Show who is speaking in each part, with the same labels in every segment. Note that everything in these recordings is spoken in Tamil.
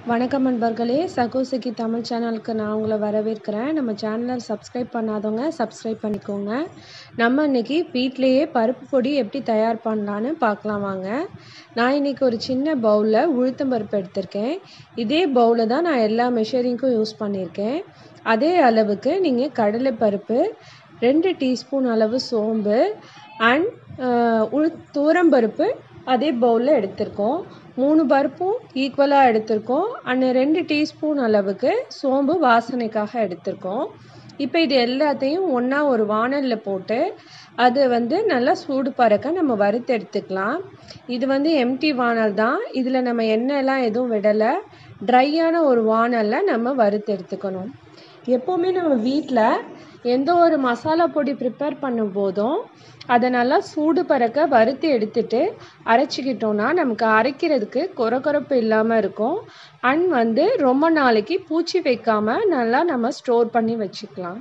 Speaker 1: வணக்கம் நண்பர்களே சகோசகி தமிழ் சேனலுக்கு நான் உங்களை வரவேற்கிறேன் நம்ம சேனலை சப்ஸ்கிரைப் பண்ணாதவங்க சப்ஸ்கிரைப் பண்ணிக்கோங்க நம்ம இன்னைக்கு வீட்டிலேயே பருப்பு பொடி எப்படி தயார் பண்ணலான்னு பார்க்கலாம் வாங்க நான் இன்னைக்கு ஒரு சின்ன பவுலில் உளுத்தம் பருப்பு எடுத்திருக்கேன் இதே பவுலில் தான் நான் எல்லா மெஷரிங்க்கும் யூஸ் பண்ணியிருக்கேன் அதே அளவுக்கு நீங்கள் கடலை பருப்பு ரெண்டு டீஸ்பூன் அளவு சோம்பு அண்ட் உள் தூரம்பருப்பு அதே பவுலில் எடுத்திருக்கோம் மூணு பருப்பும் ஈக்குவலாக எடுத்திருக்கோம் அண்ட் ரெண்டு டீஸ்பூன் அளவுக்கு சோம்பு வாசனைக்காக எடுத்திருக்கோம் இப்போ இது எல்லாத்தையும் ஒன்றா ஒரு வானலில் போட்டு அது வந்து நல்லா சூடு பறக்க நம்ம வறுத்து எடுத்துக்கலாம் இது வந்து எம்டி வானல் தான் இதில் நம்ம எண்ணெய்லாம் எதுவும் விடலை ட்ரையான ஒரு வானலில் நம்ம வறுத்து எடுத்துக்கணும் எப்போவுமே நம்ம வீட்டில் எந்த ஒரு மசாலா பொடி ப்ரிப்பேர் பண்ணும் போதும் அதை நல்லா சூடு பறக்க வறுத்து எடுத்துட்டு அரைச்சிக்கிட்டோன்னா நமக்கு அரைக்கிறதுக்கு கொரகொரப்பு இல்லாமல் இருக்கும் அண்ட் வந்து ரொம்ப நாளைக்கு பூச்சி வைக்காம நல்லா நம்ம ஸ்டோர் பண்ணி வச்சுக்கலாம்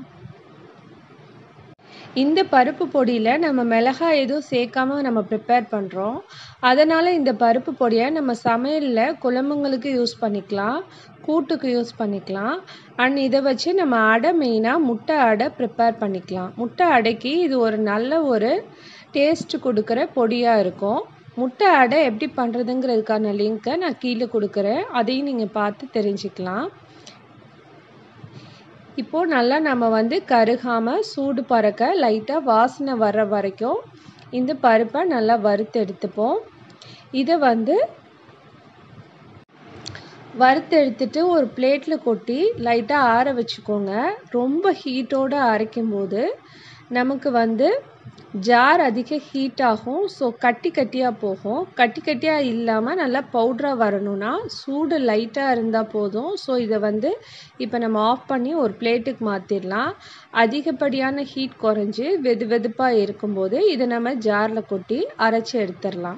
Speaker 1: இந்த பருப்பு பொடியில் நம்ம மிளகாய் எதுவும் சேர்க்காம நம்ம ப்ரிப்பேர் பண்ணுறோம் அதனால் இந்த பருப்பு பொடியை நம்ம சமையலில் குழம்புங்களுக்கு யூஸ் பண்ணிக்கலாம் கூட்டுக்கு யூஸ் பண்ணிக்கலாம் அண்ட் இதை வச்சு நம்ம அடை மெயினாக முட்டை அடை ப்ரிப்பேர் பண்ணிக்கலாம் முட்டை அடைக்கு இது ஒரு நல்ல ஒரு டேஸ்ட் கொடுக்குற பொடியாக இருக்கும் முட்டை அடை எப்படி பண்ணுறதுங்கிறதுக்கான லிங்க்கை நான் கீழே கொடுக்குறேன் அதையும் நீங்கள் பார்த்து தெரிஞ்சுக்கலாம் இப்போது நல்லா நம்ம வந்து கருகாமல் சூடு பறக்க லைட்டாக வாசனை வர்ற வரைக்கும் இந்த பருப்பை நல்லா வறுத்து எடுத்துப்போம் இதை வந்து வறுத்து எடுத்துட்டு ஒரு பிளேட்டில் கொட்டி லைட்டாக ஆற வச்சுக்கோங்க ரொம்ப ஹீட்டோடு அரைக்கும் போது நமக்கு வந்து ஜார் அதிக ஹீட் ஆகும் ஸோ கட்டி கட்டியாக போகும் கட்டி கட்டியாக இல்லாமல் நல்லா பவுட்ராக வரணும்னா சூடு லைட்டாக இருந்தால் போதும் ஸோ இதை வந்து இப்போ நம்ம ஆஃப் பண்ணி ஒரு பிளேட்டுக்கு மாற்றிடலாம் அதிகப்படியான ஹீட் குறைஞ்சி வெது வெதுப்பாக இருக்கும்போது இதை நம்ம ஜாரில் கொட்டி அரைச்சி எடுத்துடலாம்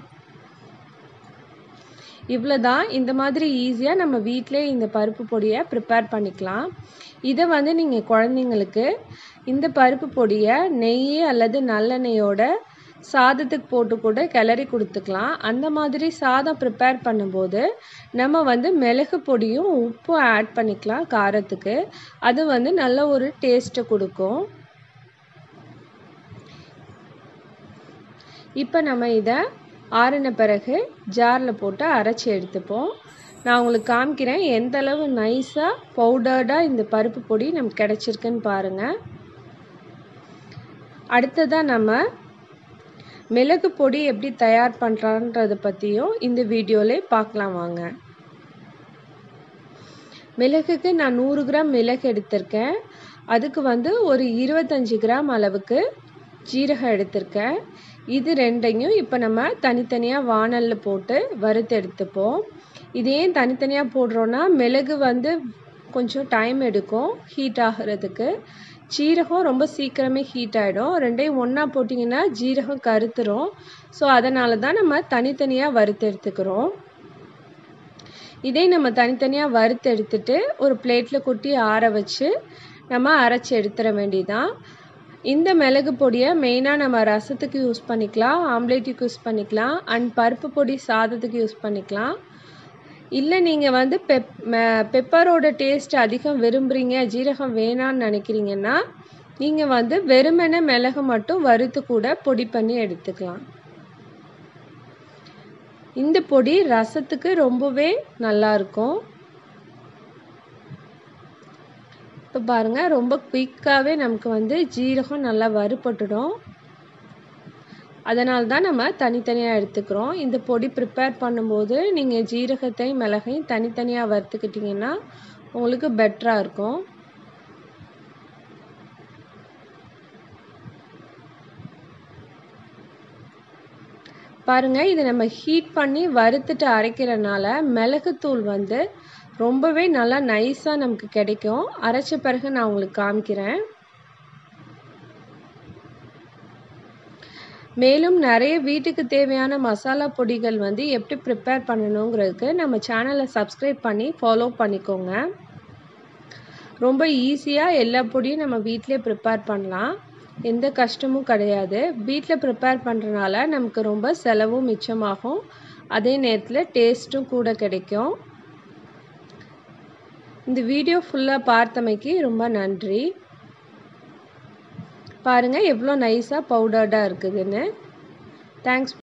Speaker 1: இவ்வளோதான் இந்த மாதிரி ஈஸியாக நம்ம வீட்டிலே இந்த பருப்பு பொடியை ப்ரிப்பேர் பண்ணிக்கலாம் இதை வந்து நீங்கள் குழந்தைங்களுக்கு இந்த பருப்பு பொடியை நெய் அல்லது நல்லெண்ணெயோட சாதத்துக்கு போட்டு கூட கிளறி கொடுத்துக்கலாம் அந்த மாதிரி சாதம் ப்ரிப்பேர் பண்ணும்போது நம்ம வந்து மிளகு பொடியும் உப்பும் ஆட் பண்ணிக்கலாம் காரத்துக்கு அது வந்து நல்ல ஒரு டேஸ்ட்டை கொடுக்கும் இப்போ நம்ம இதை ஆறின பிறகு ஜாரில் போட்டு அரைச்சி எடுத்துப்போம் நான் உங்களுக்கு காமிக்கிறேன் எந்த அளவு நைஸாக பவுடர்டாக இந்த பருப்பு பொடி நமக்கு கிடச்சிருக்குன்னு பாருங்கள் அடுத்ததாக நம்ம மிளகு பொடி எப்படி தயார் பண்ணுறான்றதை பற்றியும் இந்த வீடியோவிலே பார்க்கலாம் வாங்க மிளகுக்கு நான் நூறு கிராம் மிளகு எடுத்திருக்கேன் அதுக்கு வந்து ஒரு இருபத்தஞ்சி கிராம் அளவுக்கு ஜீரகம் எடுத்திருக்கேன் இது ரெண்டையும் இப்போ நம்ம தனித்தனியாக வானலில் போட்டு வறுத்து எடுத்துப்போம் இது ஏன் தனித்தனியாக போடுறோன்னா மிளகு வந்து கொஞ்சம் டைம் எடுக்கும் ஹீட் ஆகிறதுக்கு ஜீரகம் ரொம்ப சீக்கிரமே ஹீட் ஆகிடும் ரெண்டையும் ஒன்றா போட்டிங்கன்னா ஜீரகம் கருத்துரும் ஸோ அதனால தான் நம்ம தனித்தனியாக வறுத்து எடுத்துக்கிறோம் இதே நம்ம தனித்தனியாக வறுத்து எடுத்துட்டு ஒரு பிளேட்டில் கொட்டி ஆற வச்சு நம்ம அரைச்சி எடுத்துட வேண்டியதான் இந்த மிளகு பொடியை மெயினாக நம்ம ரசத்துக்கு யூஸ் பண்ணிக்கலாம் ஆம்லேட்டுக்கு யூஸ் பண்ணிக்கலாம் அண்ட் பருப்பு பொடி சாதத்துக்கு யூஸ் பண்ணிக்கலாம் இல்லை நீங்கள் வந்து பெப் பெப்பரோட டேஸ்ட் அதிகம் விரும்புகிறீங்க ஜீரகம் வேணான்னு நினைக்கிறீங்கன்னா நீங்கள் வந்து வெறுமனே மிளகு மட்டும் வறுத்து கூட பொடி பண்ணி எடுத்துக்கலாம் இந்த பொடி ரசத்துக்கு ரொம்பவே நல்லாயிருக்கும் இப்போ பாருங்கள் ரொம்ப குயிக்காகவே நமக்கு வந்து ஜீரகம் நல்லா வறுபட்டுடும் அதனால தான் நம்ம தனித்தனியாக எடுத்துக்கிறோம் இந்த பொடி ப்ரிப்பேர் பண்ணும்போது நீங்கள் ஜீரகத்தையும் மிளகையும் தனித்தனியாக வறுத்துக்கிட்டிங்கன்னா உங்களுக்கு பெட்டராக இருக்கும் பாருங்கள் இது நம்ம ஹீட் பண்ணி வறுத்துட்டு அரைக்கிறனால மிளகுத்தூள் வந்து ரொம்பவே நல்லா நைஸாக நமக்கு கிடைக்கும் அரைச்ச பிறகு நான் உங்களுக்கு காமிக்கிறேன் மேலும் நிறைய வீட்டுக்கு தேவையான மசாலா பொடிகள் வந்து எப்படி ப்ரிப்பேர் பண்ணணுங்கிறதுக்கு நம்ம சேனலை சப்ஸ்கிரைப் பண்ணி ஃபாலோ பண்ணிக்கோங்க ரொம்ப ஈஸியாக எல்லா பொடியும் நம்ம வீட்டிலே ப்ரிப்பேர் பண்ணலாம் எந்த கஷ்டமும் கிடையாது வீட்டில் ப்ரிப்பேர் பண்ணுறனால நமக்கு ரொம்ப செலவும் மிச்சமாகும் அதே நேரத்தில் டேஸ்ட்டும் கூட கிடைக்கும் இந்த வீடியோ ஃபுல்லாக பார்த்தமைக்கு ரொம்ப நன்றி பாருங்கள் எவ்வளோ நைஸாக பவுடர்டாக இருக்குதுன்னு தேங்க்ஸ்